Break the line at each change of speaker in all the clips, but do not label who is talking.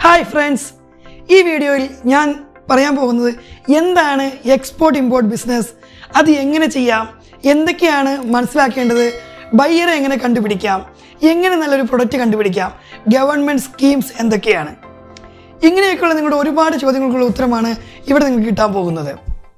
hi friends ഈ വീഡിയോയിൽ ഞാൻ പറയാൻ പോകുന്നത് എന്താണ് എക്സ്പോർട്ട് ഇമ്പോർട്ട് ബിസിനസ് അത് എങ്ങനെ ചെയ്യാം എന്തൊക്കെയാണ് മനസ്സിലാക്കേണ്ടത് ബയ്യറെ എങ്ങനെ കണ്ടുപിടിക്കാം എങ്ങനെ നല്ലൊരു പ്രൊഡക്റ്റ് കണ്ടുപിടിക്കാം ഗവൺമെൻറ് സ്കീംസ് എന്തൊക്കെയാണ് ഇങ്ങനെയൊക്കെയുള്ള നിങ്ങളുടെ ഒരുപാട് ചോദ്യങ്ങൾക്കുള്ള ഉത്തരമാണ് ഇവിടെ നിങ്ങൾക്ക് കിട്ടാൻ പോകുന്നത്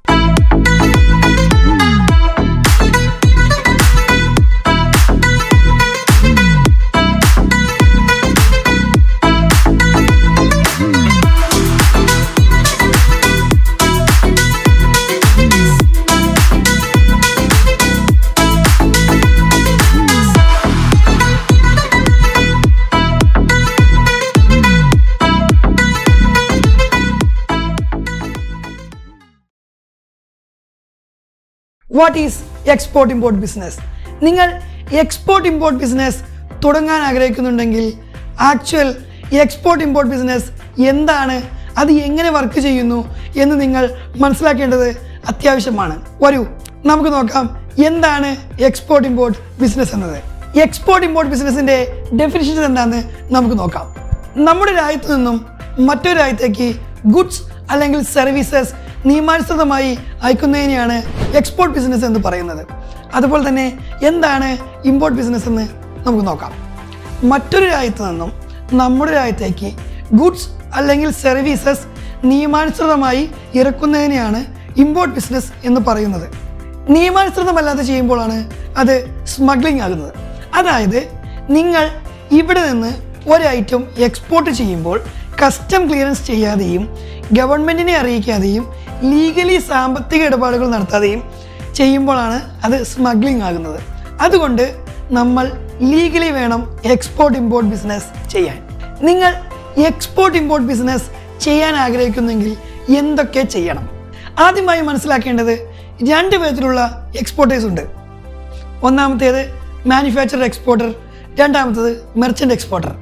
what is export import business നിങ്ങൾ എക്സ്പോർട്ട് ഇമ്പോർട്ട് ബിസിനസ് തുടങ്ങാൻ ആഗ്രഹിക്കുന്നുണ്ടെങ്കിൽ ആക്ച്വൽ എക്സ്പോർട്ട് ഇമ്പോർട്ട് ബിസിനസ് എന്താണ് അത് എങ്ങനെ വർക്ക് ചെയ്യുന്നു എന്ന് നിങ്ങൾ മനസ്സിലാക്കേണ്ടത് അത്യാവശ്യമാണ് വരൂ നമുക്ക് നോക്കാം എന്താണ് എക്സ്പോർട്ട് ഇമ്പോർട്ട് ബിസിനസ് എന്നത് എക്സ്പോർട്ട് ഇമ്പോർട്ട് ബിസിനസിന്റെ ഡെഫിനിഷൻസ് എന്താണെന്ന് നമുക്ക് നോക്കാം നമ്മുടെ രാജ്യത്ത് നിന്നും മറ്റൊരു രാജ്യത്തേക്ക് ഗുഡ്സ് അല്ലെങ്കിൽ സർവീസസ് നിയമാനുസൃതമായി അയക്കുന്നതിനെയാണ് എക്സ്പോർട്ട് ബിസിനസ് എന്ന് പറയുന്നത് അതുപോലെ തന്നെ എന്താണ് ഇമ്പോർട്ട് ബിസിനസ് എന്ന് നമുക്ക് നോക്കാം മറ്റൊരു രാജ്യത്ത് നിന്നും നമ്മുടെ രാജ്യത്തേക്ക് ഗുഡ്സ് അല്ലെങ്കിൽ സർവീസസ് നിയമാനുസൃതമായി ഇറക്കുന്നതിനെയാണ് ഇമ്പോർട്ട് ബിസിനസ് എന്ന് പറയുന്നത് നിയമാനുസൃതമല്ലാതെ ചെയ്യുമ്പോഴാണ് അത് സ്മഗ്ലിംഗ് ആകുന്നത് അതായത് നിങ്ങൾ ഇവിടെ നിന്ന് ഒരു ഐറ്റം എക്സ്പോർട്ട് ചെയ്യുമ്പോൾ കസ്റ്റം ക്ലിയറൻസ് ചെയ്യാതെയും ഗവൺമെൻറ്റിനെ അറിയിക്കാതെയും ലീഗലി സാമ്പത്തിക ഇടപാടുകൾ നടത്താതെയും ചെയ്യുമ്പോഴാണ് അത് സ്മഗ്ലിംഗ് ആകുന്നത് അതുകൊണ്ട് നമ്മൾ ലീഗലി വേണം എക്സ്പോർട്ട് ഇമ്പോർട്ട് ബിസിനസ് ചെയ്യാൻ നിങ്ങൾ എക്സ്പോർട്ട് ഇമ്പോർട്ട് ബിസിനസ് ചെയ്യാൻ ആഗ്രഹിക്കുന്നെങ്കിൽ എന്തൊക്കെ ചെയ്യണം ആദ്യമായി മനസ്സിലാക്കേണ്ടത് രണ്ട് വിധത്തിലുള്ള എക്സ്പോർട്ടേഴ്സ് ഉണ്ട് ഒന്നാമത്തേത് മാനുഫാക്ചർ എക്സ്പോർട്ടർ രണ്ടാമത്തേത് മെർച്ചൻ്റ് എക്സ്പോർട്ടർ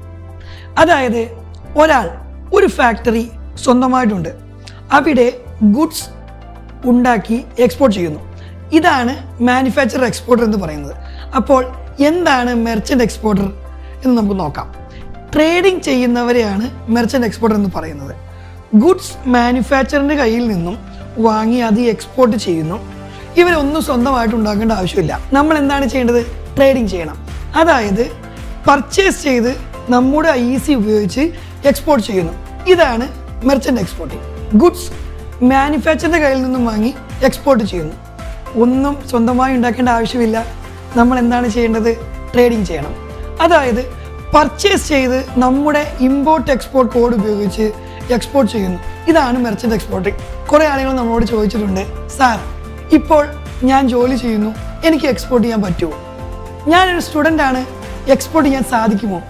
അതായത് ഒരാൾ ഒരു ഫാക്ടറി സ്വന്തമായിട്ടുണ്ട് അവിടെ ഗുഡ്സ് ഉണ്ടാക്കി എക്സ്പോർട്ട് ചെയ്യുന്നു ഇതാണ് മാനുഫാക്ചർ എക്സ്പോർട്ടർ എന്ന് പറയുന്നത് അപ്പോൾ എന്താണ് മെർച്ചൻ്റ് എക്സ്പോർട്ടർ എന്ന് നമുക്ക് നോക്കാം ട്രേഡിംഗ് ചെയ്യുന്നവരെയാണ് മെർച്ചൻ്റ് എക്സ്പോർട്ടർ എന്ന് പറയുന്നത് ഗുഡ്സ് മാനുഫാക്ചറിൻ്റെ കയ്യിൽ നിന്നും വാങ്ങി അത് എക്സ്പോർട്ട് ചെയ്യുന്നു ഇവരൊന്നും സ്വന്തമായിട്ട് ഉണ്ടാക്കേണ്ട ആവശ്യമില്ല നമ്മൾ എന്താണ് ചെയ്യേണ്ടത് ട്രേഡിംഗ് ചെയ്യണം അതായത് പർച്ചേസ് ചെയ്ത് നമ്മുടെ ഐ സി ഉപയോഗിച്ച് എക്സ്പോർട്ട് ചെയ്യുന്നു ഇതാണ് മെർച്ചൻ്റ് എക്സ്പോർട്ടിംഗ് ഗുഡ്സ് മാനുഫാക്ചറിൻ്റെ കയ്യിൽ നിന്നും വാങ്ങി എക്സ്പോർട്ട് ചെയ്യുന്നു ഒന്നും സ്വന്തമായി ഉണ്ടാക്കേണ്ട ആവശ്യമില്ല നമ്മൾ എന്താണ് ചെയ്യേണ്ടത് ട്രേഡിംഗ് ചെയ്യണം അതായത് പർച്ചേസ് ചെയ്ത് നമ്മുടെ ഇമ്പോർട്ട് എക്സ്പോർട്ട് കോഡ് ഉപയോഗിച്ച് എക്സ്പോർട്ട് ചെയ്യുന്നു ഇതാണ് മെർച്ചൻ്റ് എക്സ്പോർട്ടിംഗ് കുറേ ആളുകൾ നമ്മളോട് ചോദിച്ചിട്ടുണ്ട് സാർ ഇപ്പോൾ ഞാൻ ജോലി ചെയ്യുന്നു എനിക്ക് എക്സ്പോർട്ട് ചെയ്യാൻ പറ്റുമോ ഞാനൊരു സ്റ്റുഡൻ്റ് ആണ് എക്സ്പോർട്ട് ചെയ്യാൻ സാധിക്കുമോ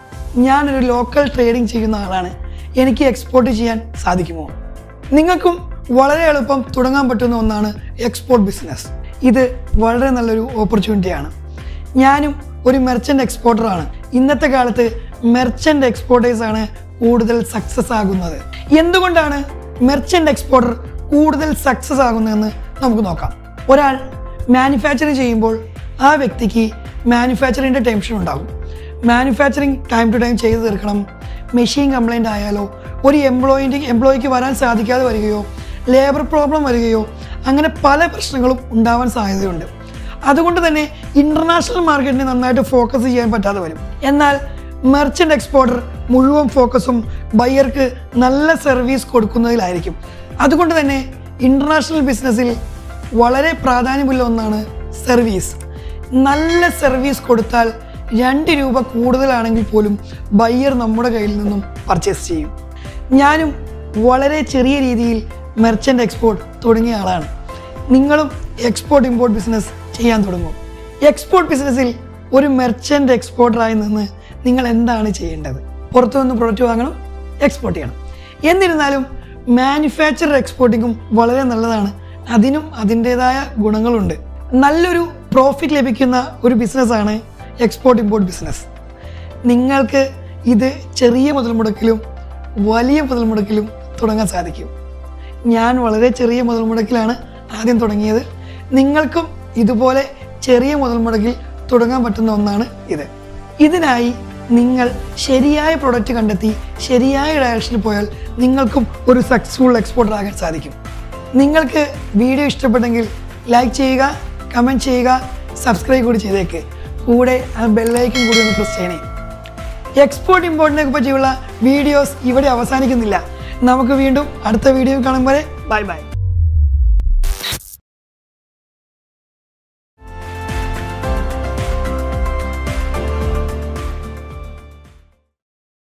ഞാനൊരു ലോക്കൽ ട്രേഡിംഗ് ചെയ്യുന്ന ആളാണ് എനിക്ക് എക്സ്പോർട്ട് ചെയ്യാൻ സാധിക്കുമോ നിങ്ങൾക്കും വളരെ എളുപ്പം തുടങ്ങാൻ പറ്റുന്ന ഒന്നാണ് എക്സ്പോർട്ട് ബിസിനസ് ഇത് വളരെ നല്ലൊരു ഓപ്പർച്യൂണിറ്റിയാണ് ഞാനും ഒരു മെർച്ചൻ്റ് എക്സ്പോർട്ടറാണ് ഇന്നത്തെ കാലത്ത് മെർച്ചൻ്റ് എക്സ്പോർട്ടേഴ്സ് ആണ് കൂടുതൽ സക്സസ് ആകുന്നത് എന്തുകൊണ്ടാണ് മെർച്ചൻ്റ് എക്സ്പോർട്ടർ കൂടുതൽ സക്സസ് ആകുന്നതെന്ന് നമുക്ക് നോക്കാം ഒരാൾ മാനുഫാക്ചറിങ് ചെയ്യുമ്പോൾ ആ വ്യക്തിക്ക് മാനുഫാക്ചറിങ്ങിൻ്റെ ടെൻഷൻ ഉണ്ടാകും മാനുഫാക്ചറിങ് ടൈം ടു ടൈം ചെയ്തു തീർക്കണം മെഷീൻ കംപ്ലൈൻ്റ് ആയാലോ ഒരു എംപ്ലോയിൻ്റെ എംപ്ലോയിക്ക് വരാൻ സാധിക്കാതെ വരികയോ ലേബർ പ്രോബ്ലം വരികയോ അങ്ങനെ പല പ്രശ്നങ്ങളും ഉണ്ടാവാൻ സാധ്യതയുണ്ട് അതുകൊണ്ട് തന്നെ ഇൻ്റർനാഷണൽ മാർക്കറ്റിനെ നന്നായിട്ട് ഫോക്കസ് ചെയ്യാൻ പറ്റാതെ വരും എന്നാൽ മെർച്ചൻ്റ് എക്സ്പോർട്ടർ മുഴുവൻ ഫോക്കസും ബയ്യർക്ക് നല്ല സർവീസ് കൊടുക്കുന്നതിലായിരിക്കും അതുകൊണ്ട് തന്നെ ഇൻ്റർനാഷണൽ ബിസിനസ്സിൽ വളരെ പ്രാധാന്യമുള്ള ഒന്നാണ് സർവീസ് നല്ല സർവീസ് കൊടുത്താൽ രണ്ട് രൂപ കൂടുതലാണെങ്കിൽ പോലും ബയ്യർ നമ്മുടെ കയ്യിൽ നിന്നും പർച്ചേസ് ചെയ്യും ഞാനും വളരെ ചെറിയ രീതിയിൽ മെർച്ചൻ്റ് എക്സ്പോർട്ട് തുടങ്ങിയ ആളാണ് നിങ്ങളും എക്സ്പോർട്ട് ഇമ്പോർട്ട് ബിസിനസ് ചെയ്യാൻ തുടങ്ങും എക്സ്പോർട്ട് ബിസിനസ്സിൽ ഒരു മെർച്ചൻ്റ് എക്സ്പോർട്ടറായി നിന്ന് നിങ്ങൾ എന്താണ് ചെയ്യേണ്ടത് പുറത്തുനിന്ന് പ്രൊഡക്റ്റ് വാങ്ങണം എക്സ്പോർട്ട് ചെയ്യണം എന്നിരുന്നാലും മാനുഫാക്ചർ എക്സ്പോർട്ടിങ്ങും വളരെ നല്ലതാണ് അതിനും അതിൻ്റെതായ ഗുണങ്ങളുണ്ട് നല്ലൊരു പ്രോഫിറ്റ് ലഭിക്കുന്ന ഒരു ബിസിനസ്സാണ് എക്സ്പോർട്ട് ഇമ്പോർട്ട് ബിസിനസ് നിങ്ങൾക്ക് ഇത് ചെറിയ മുതൽ മുടക്കിലും വലിയ മുതൽ മുടക്കിലും തുടങ്ങാൻ സാധിക്കും ഞാൻ വളരെ ചെറിയ മുതൽ മുടക്കിലാണ് ആദ്യം തുടങ്ങിയത് നിങ്ങൾക്കും ഇതുപോലെ ചെറിയ മുതൽ മുടക്കിൽ തുടങ്ങാൻ പറ്റുന്ന ഒന്നാണ് ഇത് ഇതിനായി നിങ്ങൾ ശരിയായ പ്രൊഡക്റ്റ് കണ്ടെത്തി ശരിയായ ഡയറക്ഷനിൽ പോയാൽ നിങ്ങൾക്കും ഒരു സക്സസ്ഫുൾ എക്സ്പോർട്ടർ ആകാൻ സാധിക്കും നിങ്ങൾക്ക് വീഡിയോ ഇഷ്ടപ്പെട്ടെങ്കിൽ ലൈക്ക് ചെയ്യുക കമൻറ്റ് ചെയ്യുക സബ്സ്ക്രൈബ് കൂടി ചെയ്തേക്ക് കൂടെ ആ ബെല്ലൈക്കും കൂടി ഒന്ന് പ്രസ് ചെയ്യണേ എക്സ്പോർട്ട് ഇമ്പോർട്ടിനെ പറ്റിയുള്ള വീഡിയോസ് ഇവിടെ അവസാനിക്കുന്നില്ല നമുക്ക് വീണ്ടും അടുത്ത വീഡിയോ കാണും വരെ ബൈ ബൈ